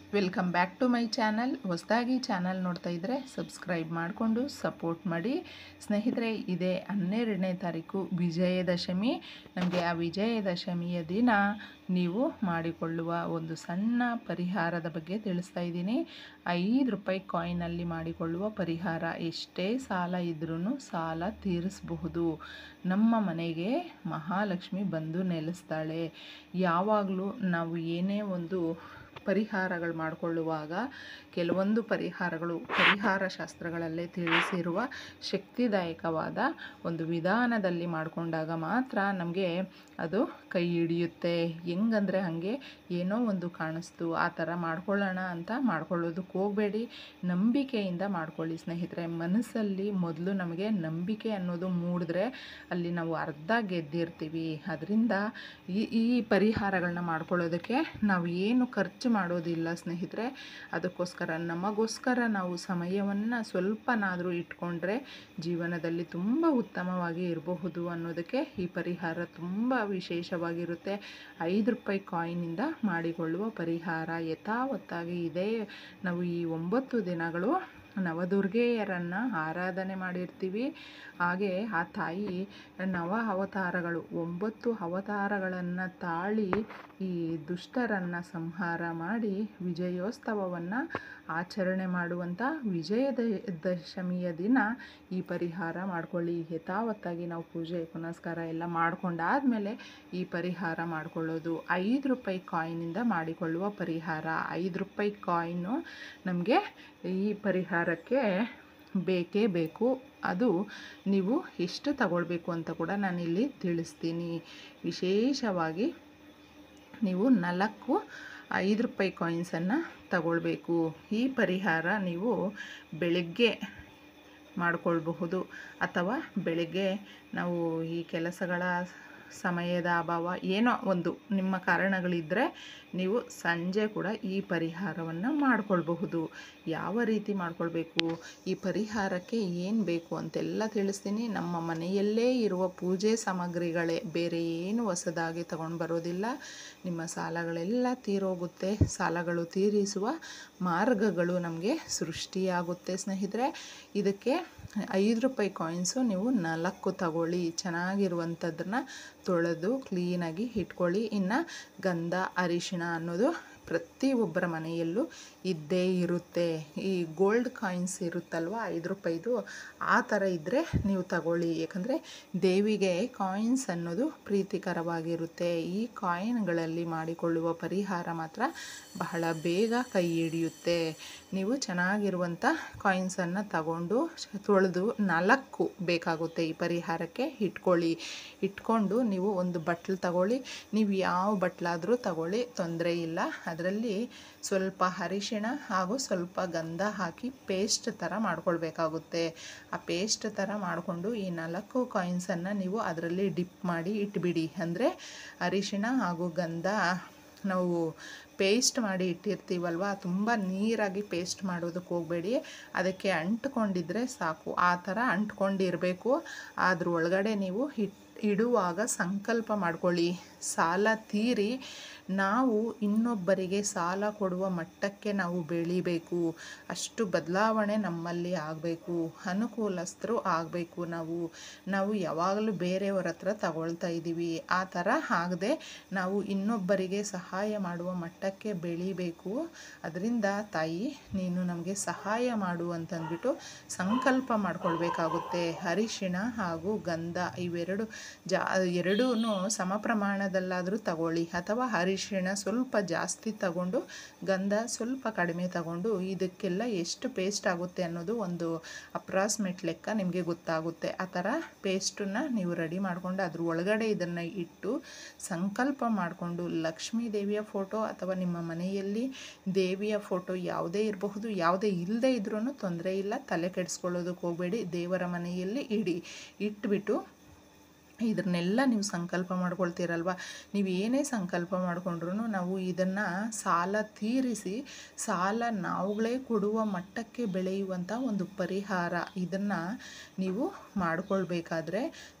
welcome back to my channel ಹೊಸದಾಗಿ channel ನೋಡ್ತಾ ಇದ್ದರೆ ಸಬ್ಸ್ಕ್ರೈಬ್ ಮಾಡಿಕೊಂಡು ಸಪೋರ್ಟ್ ಮಾಡಿ ಸ್ನೇಹಿತರೆ ಇದೇ ಹನ್ನೆರಡನೇ ತಾರೀಕು ವಿಜಯದಶಮಿ ನಮಗೆ ಆ ವಿಜಯದಶಮಿಯ ದಿನ ನೀವು ಮಾಡಿಕೊಳ್ಳುವ ಒಂದು ಸಣ್ಣ ಪರಿಹಾರದ ಬಗ್ಗೆ ತಿಳಿಸ್ತಾ ಇದ್ದೀನಿ ಐದು ರೂಪಾಯಿ ಕಾಯಿನಲ್ಲಿ ಮಾಡಿಕೊಳ್ಳುವ ಪರಿಹಾರ ಎಷ್ಟೇ ಸಾಲ ಇದ್ರೂ ಸಾಲ ತೀರಿಸಬಹುದು ನಮ್ಮ ಮನೆಗೆ ಮಹಾಲಕ್ಷ್ಮಿ ಬಂದು ನೆಲೆಸ್ತಾಳೆ ಯಾವಾಗಲೂ ನಾವು ಏನೇ ಒಂದು ಪರಿಹಾರಗಳು ಮಾಡಿಕೊಳ್ಳುವಾಗ ಕೆಲವೊಂದು ಪರಿಹಾರಗಳು ಪರಿಹಾರ ಶಾಸ್ತ್ರಗಳಲ್ಲೇ ತಿಳಿಸಿರುವ ಶಕ್ತಿದಾಯಕವಾದ ಒಂದು ವಿಧಾನದಲ್ಲಿ ಮಾಡಿಕೊಂಡಾಗ ಮಾತ್ರ ನಮಗೆ ಅದು ಕೈ ಹಿಡಿಯುತ್ತೆ ಹೆಂಗಂದರೆ ಹಾಗೆ ಏನೋ ಒಂದು ಕಾಣಿಸ್ತು ಆ ಥರ ಮಾಡ್ಕೊಳ್ಳೋಣ ಅಂತ ಮಾಡ್ಕೊಳ್ಳೋದಕ್ಕೆ ಹೋಗಬೇಡಿ ನಂಬಿಕೆಯಿಂದ ಮಾಡ್ಕೊಳ್ಳಿ ಸ್ನೇಹಿತರೆ ಮನಸ್ಸಲ್ಲಿ ಮೊದಲು ನಮಗೆ ನಂಬಿಕೆ ಅನ್ನೋದು ಮೂಡಿದ್ರೆ ಅಲ್ಲಿ ನಾವು ಅರ್ಧ ಗೆದ್ದಿರ್ತೀವಿ ಅದರಿಂದ ಈ ಈ ಪರಿಹಾರಗಳನ್ನ ಮಾಡ್ಕೊಳ್ಳೋದಕ್ಕೆ ನಾವು ಏನು ಖರ್ಚು ಮಾಡೋದಿಲ್ಲ ಸ್ನೇಹಿತರೆ ಅದಕ್ಕೋಸ್ಕರ ನಮಗೋಸ್ಕರ ನಾವು ಸಮಯವನ್ನು ಸ್ವಲ್ಪನಾದರೂ ಇಟ್ಕೊಂಡ್ರೆ ಜೀವನದಲ್ಲಿ ತುಂಬ ಉತ್ತಮವಾಗಿ ಇರಬಹುದು ಅನ್ನೋದಕ್ಕೆ ಈ ಪರಿಹಾರ ತುಂಬ ವಿಶೇಷವಾಗಿರುತ್ತೆ ಐದು ರೂಪಾಯಿ ಕಾಯಿನಿಂದ ಮಾಡಿಕೊಳ್ಳುವ ಪರಿಹಾರ ಯಥಾವತ್ತಾಗಿ ಇದೆ ನಾವು ಈ ಒಂಬತ್ತು ದಿನಗಳು ನವದುರ್ಗೆಯರನ್ನು ಆರಾಧನೆ ಮಾಡಿರ್ತೀವಿ ಹಾಗೆ ಆ ತಾಯಿ ನವ ಅವತಾರಗಳು ಒಂಬತ್ತು ಅವತಾರಗಳನ್ನು ತಾಳಿ ಈ ದುಷ್ಟರನ್ನು ಸಂಹಾರ ಮಾಡಿ ವಿಜಯೋತ್ಸವವನ್ನು ಆಚರಣೆ ಮಾಡುವಂಥ ವಿಜಯದ ದಶಮಿಯ ದಿನ ಈ ಪರಿಹಾರ ಮಾಡ್ಕೊಳ್ಳಿ ಯಥಾವತ್ತಾಗಿ ನಾವು ಪೂಜೆ ಪುನಸ್ಕಾರ ಎಲ್ಲ ಮಾಡ್ಕೊಂಡಾದಮೇಲೆ ಈ ಪರಿಹಾರ ಮಾಡಿಕೊಳ್ಳೋದು ಐದು ರೂಪಾಯಿ ಕಾಯಿನಿಂದ ಮಾಡಿಕೊಳ್ಳುವ ಪರಿಹಾರ ಐದು ರೂಪಾಯಿ ಕಾಯಿನು ನಮಗೆ ಈ ಪರಿಹಾರಕ್ಕೆ ಬೇಕೇ ಬೇಕು ಅದು ನೀವು ಎಷ್ಟು ತಗೊಳ್ಬೇಕು ಅಂತ ಕೂಡ ನಾನಿಲ್ಲಿ ತಿಳಿಸ್ತೀನಿ ವಿಶೇಷವಾಗಿ ನೀವು ನಾಲ್ಕು ಐದು ರೂಪಾಯಿ ಕಾಯಿನ್ಸನ್ನು ತಗೊಳ್ಬೇಕು ಈ ಪರಿಹಾರ ನೀವು ಬೆಳಗ್ಗೆ ಮಾಡಿಕೊಳ್ಬಹುದು ಅಥವಾ ಬೆಳಗ್ಗೆ ನಾವು ಈ ಕೆಲಸಗಳ ಸಮಯದ ಅಭಾವ ಏನೋ ಒಂದು ನಿಮ್ಮ ಕಾರಣಗಳಿದ್ದರೆ ನೀವು ಸಂಜೆ ಕೂಡ ಈ ಪರಿಹಾರವನ್ನು ಮಾಡಿಕೊಳ್ಬಹುದು ಯಾವ ರೀತಿ ಮಾಡ್ಕೊಳ್ಬೇಕು ಈ ಪರಿಹಾರಕ್ಕೆ ಏನು ಬೇಕು ಅಂತೆಲ್ಲ ತಿಳಿಸ್ತೀನಿ ನಮ್ಮ ಮನೆಯಲ್ಲೇ ಇರುವ ಪೂಜೆ ಸಾಮಗ್ರಿಗಳೇ ಬೇರೆ ಏನು ಹೊಸದಾಗಿ ತಗೊಂಡು ಬರೋದಿಲ್ಲ ನಿಮ್ಮ ಸಾಲಗಳೆಲ್ಲ ತೀರೋಗುತ್ತೆ ಸಾಲಗಳು ತೀರಿಸುವ ಮಾರ್ಗಗಳು ನಮಗೆ ಸೃಷ್ಟಿಯಾಗುತ್ತೆ ಸ್ನೇಹಿತರೆ ಇದಕ್ಕೆ ಐದು ರೂಪಾಯಿ ಕಾಯಿನ್ಸು ನೀವು ನಾಲ್ಕು ತಗೊಳ್ಳಿ ಚೆನ್ನಾಗಿರುವಂಥದ್ದನ್ನ ತೊಳೆದು ಕ್ಲೀನಾಗಿ ಇಟ್ಕೊಳ್ಳಿ ಇನ್ನು ಗಂಧ ಅರಿಶಿಣ ಅನ್ನೋದು ಪ್ರತಿಯೊಬ್ಬರ ಮನೆಯಲ್ಲೂ ಇದ್ದೇ ಇರುತ್ತೆ ಈ ಗೋಲ್ಡ್ ಕಾಯಿನ್ಸ್ ಇರುತ್ತಲ್ವ ಐದು ರೂಪಾಯಿದು ಆ ಥರ ಇದ್ದರೆ ನೀವು ತಗೊಳ್ಳಿ ಯಾಕಂದರೆ ದೇವಿಗೆ ಕಾಯಿನ್ಸ್ ಅನ್ನೋದು ಪ್ರೀತಿಕರವಾಗಿರುತ್ತೆ ಈ ಕಾಯಿನ್ಗಳಲ್ಲಿ ಮಾಡಿಕೊಳ್ಳುವ ಪರಿಹಾರ ಮಾತ್ರ ಬಹಳ ಬೇಗ ಕೈ ಹಿಡಿಯುತ್ತೆ ನೀವು ಚೆನ್ನಾಗಿರುವಂಥ ಕಾಯಿನ್ಸನ್ನು ತಗೊಂಡು ತೊಳೆದು ನಾಲ್ಕು ಬೇಕಾಗುತ್ತೆ ಈ ಪರಿಹಾರಕ್ಕೆ ಇಟ್ಕೊಳ್ಳಿ ಇಟ್ಕೊಂಡು ನೀವು ಒಂದು ಬಟ್ಲು ತಗೊಳ್ಳಿ ನೀವು ಯಾವ ಬಟ್ಲಾದರೂ ತಗೊಳ್ಳಿ ತೊಂದರೆ ಇಲ್ಲ ಅದರಲ್ಲಿ ಸ್ವಲ್ಪ ಅರಿಶಿಣ ಹಾಗೂ ಸ್ವಲ್ಪ ಗಂಧ ಹಾಕಿ ಪೇಸ್ಟ್ ಥರ ಮಾಡ್ಕೊಳ್ಬೇಕಾಗುತ್ತೆ ಆ ಪೇಸ್ಟ್ ಥರ ಮಾಡಿಕೊಂಡು ಈ ನಾಲ್ಕು ಕಾಯಿನ್ಸನ್ನು ನೀವು ಅದರಲ್ಲಿ ಡಿಪ್ ಮಾಡಿ ಇಟ್ಬಿಡಿ ಅಂದರೆ ಅರಿಶಿಣ ಹಾಗೂ ಗಂಧ ನಾವು ಪೇಸ್ಟ್ ಮಾಡಿ ಇಟ್ಟಿರ್ತೀವಲ್ವ ತುಂಬ ನೀರಾಗಿ ಪೇಸ್ಟ್ ಮಾಡೋದಕ್ಕೆ ಹೋಗಬೇಡಿ ಅದಕ್ಕೆ ಅಂಟ್ಕೊಂಡಿದ್ರೆ ಸಾಕು ಆ ಥರ ಅಂಟ್ಕೊಂಡಿರಬೇಕು ಅದ್ರ ಒಳಗಡೆ ನೀವು ಹಿಟ್ ಇಡುವಾಗ ಸಂಕಲ್ಪ ಮಾಡ್ಕೊಳ್ಳಿ ಸಾಲ ತೀರಿ ನಾವು ಇನ್ನೊಬ್ಬರಿಗೆ ಸಾಲ ಕೊಡುವ ಮಟ್ಟಕ್ಕೆ ನಾವು ಬೆಳಿಬೇಕು ಅಷ್ಟು ಬದಲಾವಣೆ ನಮ್ಮಲ್ಲಿ ಆಗಬೇಕು ಅನುಕೂಲಸ್ಥರು ಆಗಬೇಕು ನಾವು ನಾವು ಯಾವಾಗಲೂ ಬೇರೆಯವ್ರ ಹತ್ರ ತಗೊಳ್ತಾ ಇದ್ದೀವಿ ಆ ಥರ ಆಗದೆ ನಾವು ಇನ್ನೊಬ್ಬರಿಗೆ ಸಹಾಯ ಮಾಡುವ ಮಟ್ಟಕ್ಕೆ ಬೆಳಿಬೇಕು ಅದರಿಂದ ತಾಯಿ ನೀನು ನಮಗೆ ಸಹಾಯ ಮಾಡು ಅಂತಂದ್ಬಿಟ್ಟು ಸಂಕಲ್ಪ ಮಾಡ್ಕೊಳ್ಬೇಕಾಗುತ್ತೆ ಅರಿಶಿಣ ಹಾಗೂ ಗಂಧ ಇವೆರಡು ಜಾ ಎರಡೂ ಸಮ ಪ್ರಮಾಣದಲ್ಲಾದರೂ ತಗೊಳ್ಳಿ ಅಥವಾ ಅರಿಶಿಣ ಸ್ವಲ್ಪ ಜಾಸ್ತಿ ತಗೊಂಡು ಗಂಧ ಸ್ವಲ್ಪ ಕಡಿಮೆ ತಗೊಂಡು ಇದಕ್ಕೆಲ್ಲ ಎಷ್ಟು ಪೇಸ್ಟ್ ಆಗುತ್ತೆ ಅನ್ನೋದು ಒಂದು ಅಪ್ರಾಕ್ಸಿಮೇಟ್ ಲೆಕ್ಕ ನಿಮಗೆ ಗೊತ್ತಾಗುತ್ತೆ ಆ ಥರ ಪೇಸ್ಟನ್ನು ನೀವು ರೆಡಿ ಮಾಡಿಕೊಂಡು ಅದ್ರ ಒಳಗಡೆ ಇದನ್ನು ಇಟ್ಟು ಸಂಕಲ್ಪ ಮಾಡಿಕೊಂಡು ಲಕ್ಷ್ಮೀ ದೇವಿಯ ಫೋಟೋ ಅಥವಾ ನಿಮ್ಮ ಮನೆಯಲ್ಲಿ ದೇವಿಯ ಫೋಟೋ ಯಾವುದೇ ಇರಬಹುದು ಯಾವುದೇ ಇಲ್ಲದೇ ಇದ್ರೂ ತೊಂದರೆ ಇಲ್ಲ ತಲೆ ಕೆಡಿಸ್ಕೊಳ್ಳೋದಕ್ಕೆ ಹೋಗಬೇಡಿ ದೇವರ ಮನೆಯಲ್ಲಿ ಇಡಿ ಇಟ್ಬಿಟ್ಟು ಇದನ್ನೆಲ್ಲ ನೀವು ಸಂಕಲ್ಪ ಮಾಡ್ಕೊಳ್ತೀರಲ್ವ ನೀವು ಏನೇ ಸಂಕಲ್ಪ ಮಾಡಿಕೊಂಡ್ರು ನಾವು ಇದನ್ನು ಸಾಲ ತೀರಿಸಿ ಸಾಲ ನಾವುಗಳೇ ಕೊಡುವ ಮಟ್ಟಕ್ಕೆ ಬೆಳೆಯುವಂಥ ಒಂದು ಪರಿಹಾರ ಇದನ್ನು ನೀವು ಮಾಡಿಕೊಳ್ಬೇಕಾದ್ರೆ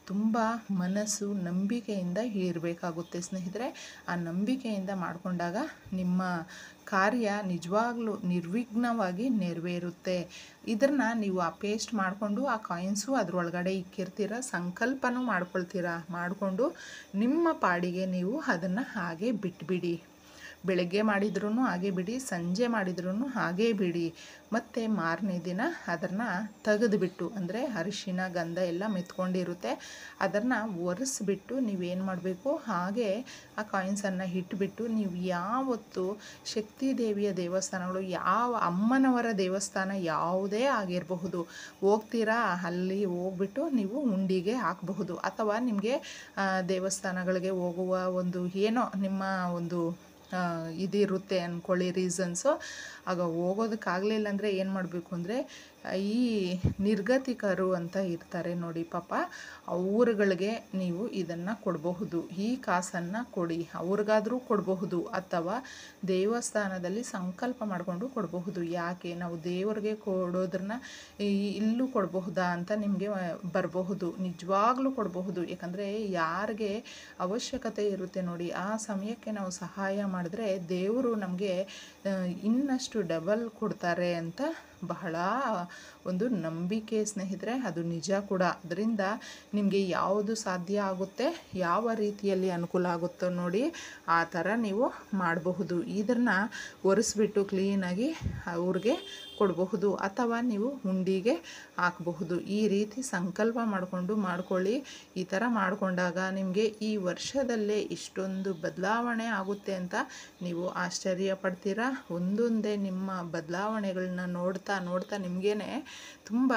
ತುಂಬ ಮನಸ್ಸು ನಂಬಿಕೆಯಿಂದ ಇರಬೇಕಾಗುತ್ತೆ ಸ್ನೇಹಿತರೆ ಆ ನಂಬಿಕೆಯಿಂದ ಮಾಡಿಕೊಂಡಾಗ ನಿಮ್ಮ ಕಾರ್ಯ ನಿಜವಾಗ್ಲೂ ನಿರ್ವಿಘ್ನವಾಗಿ ನೆರವೇರುತ್ತೆ ಇದನ್ನು ನೀವು ಆ ಪೇಸ್ಟ್ ಮಾಡಿಕೊಂಡು ಆ ಕಾಯಿನ್ಸು ಅದರೊಳಗಡೆ ಇಕ್ಕಿರ್ತೀರ ಸಂಕಲ್ಪನೂ ಮಾಡ್ಕೊಳ್ತೀರಾ ಮಾಡಿಕೊಂಡು ನಿಮ್ಮ ಪಾಡಿಗೆ ನೀವು ಅದನ್ನು ಹಾಗೆ ಬಿಟ್ಬಿಡಿ ಬೆಳಗ್ಗೆ ಮಾಡಿದ್ರೂ ಹಾಗೆ ಬಿಡಿ ಸಂಜೆ ಮಾಡಿದ್ರೂ ಹಾಗೇ ಬಿಡಿ ಮತ್ತು ಮಾರನೇ ದಿನ ಅದನ್ನು ತೆಗೆದುಬಿಟ್ಟು ಅಂದರೆ ಅರಿಶಿನ ಗಂಧ ಎಲ್ಲ ಮೆತ್ಕೊಂಡಿರುತ್ತೆ ಅದನ್ನು ಒರೆಸ್ಬಿಟ್ಟು ನೀವೇನು ಮಾಡಬೇಕು ಹಾಗೆ ಆ ಕಾಯಿನ್ಸನ್ನು ಇಟ್ಬಿಟ್ಟು ನೀವು ಯಾವತ್ತು ಶಕ್ತಿ ದೇವಿಯ ದೇವಸ್ಥಾನಗಳು ಯಾವ ಅಮ್ಮನವರ ದೇವಸ್ಥಾನ ಯಾವುದೇ ಆಗಿರಬಹುದು ಹೋಗ್ತೀರಾ ಅಲ್ಲಿ ಹೋಗ್ಬಿಟ್ಟು ನೀವು ಉಂಡಿಗೆ ಹಾಕಬಹುದು ಅಥವಾ ನಿಮಗೆ ದೇವಸ್ಥಾನಗಳಿಗೆ ಹೋಗುವ ಒಂದು ಏನೋ ನಿಮ್ಮ ಒಂದು ಇದಿರುತ್ತೆ ಅಂದ್ಕೊಳ್ಳಿ ರೀಸನ್ಸು ಆಗ ಹೋಗೋದಕ್ಕಾಗಲಿಲ್ಲ ಅಂದರೆ ಏನು ಮಾಡಬೇಕು ಅಂದರೆ ಈ ನಿರ್ಗತಿಕರು ಅಂತ ಇರ್ತಾರೆ ನೋಡಿ ಪಾಪ ಅವ್ರುಗಳಿಗೆ ನೀವು ಇದನ್ನು ಕೊಡಬಹುದು ಈ ಕಾಸನ್ನು ಕೊಡಿ ಅವ್ರಿಗಾದರೂ ಕೊಡಬಹುದು ಅಥವಾ ದೇವಸ್ಥಾನದಲ್ಲಿ ಸಂಕಲ್ಪ ಮಾಡಿಕೊಂಡು ಕೊಡಬಹುದು ಯಾಕೆ ನಾವು ದೇವರಿಗೆ ಕೊಡೋದ್ರನ್ನ ಇಲ್ಲೂ ಕೊಡಬಹುದಾ ಅಂತ ನಿಮಗೆ ಬರಬಹುದು ನಿಜವಾಗ್ಲೂ ಕೊಡಬಹುದು ಯಾಕಂದರೆ ಯಾರಿಗೆ ಅವಶ್ಯಕತೆ ಇರುತ್ತೆ ನೋಡಿ ಆ ಸಮಯಕ್ಕೆ ನಾವು ಸಹಾಯ ಮಾಡಿದ್ರೆ ದೇವರು ನಮಗೆ ಇನ್ನಷ್ಟು ಡಬಲ್ ಕೊಡ್ತಾರೆ ಅಂತ ಬಹಳ ಒಂದು ನಂಬಿಕೆ ಸ್ನೇಹಿತರೆ ಅದು ನಿಜ ಕೂಡ ಅದರಿಂದ ನಿಮಗೆ ಯಾವುದು ಸಾಧ್ಯ ಆಗುತ್ತೆ ಯಾವ ರೀತಿಯಲ್ಲಿ ಅನುಕೂಲ ಆಗುತ್ತೋ ನೋಡಿ ಆ ಥರ ನೀವು ಮಾಡಬಹುದು ಇದನ್ನು ಒರೆಸ್ಬಿಟ್ಟು ಕ್ಲೀನಾಗಿ ಅವ್ರಿಗೆ ಕೊಡಬಹುದು ಅಥವಾ ನೀವು ಹುಂಡಿಗೆ ಹಾಕಬಹುದು ಈ ರೀತಿ ಸಂಕಲ್ಪ ಮಾಡಿಕೊಂಡು ಮಾಡ್ಕೊಳ್ಳಿ ಈ ಥರ ಮಾಡಿಕೊಂಡಾಗ ನಿಮಗೆ ಈ ವರ್ಷದಲ್ಲೇ ಇಷ್ಟೊಂದು ಬದಲಾವಣೆ ಆಗುತ್ತೆ ಅಂತ ನೀವು ಆಶ್ಚರ್ಯ ಪಡ್ತೀರಾ ಒಂದೊಂದೇ ನಿಮ್ಮ ಬದಲಾವಣೆಗಳನ್ನ ನೋಡ್ತಾ ನೋಡ್ತಾ ನಿಮಗೇ ತುಂಬ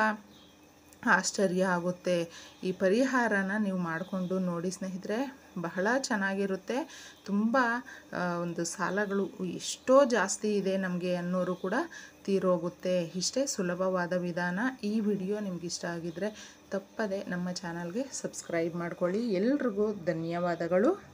ಆಶ್ಚರ್ಯ ಆಗುತ್ತೆ ಈ ಪರಿಹಾರನ ನೀವು ಮಾಡಿಕೊಂಡು ನೋಡಿ ಸ್ನೇಹಿತರೆ ಬಹಳ ಚೆನ್ನಾಗಿರುತ್ತೆ ತುಂಬ ಒಂದು ಸಾಲಗಳು ಎಷ್ಟೋ ಜಾಸ್ತಿ ಇದೆ ನಮಗೆ ಅನ್ನೋರು ಕೂಡ ತೀರೋಗುತ್ತೆ ಇಷ್ಟೇ ಸುಲಭವಾದ ವಿಧಾನ ಈ ವಿಡಿಯೋ ನಿಮ್ಗೆ ಇಷ್ಟ ಆಗಿದ್ದರೆ ತಪ್ಪದೆ ನಮ್ಮ ಚಾನಲ್ಗೆ ಸಬ್ಸ್ಕ್ರೈಬ್ ಮಾಡ್ಕೊಳ್ಳಿ ಎಲ್ರಿಗೂ ಧನ್ಯವಾದಗಳು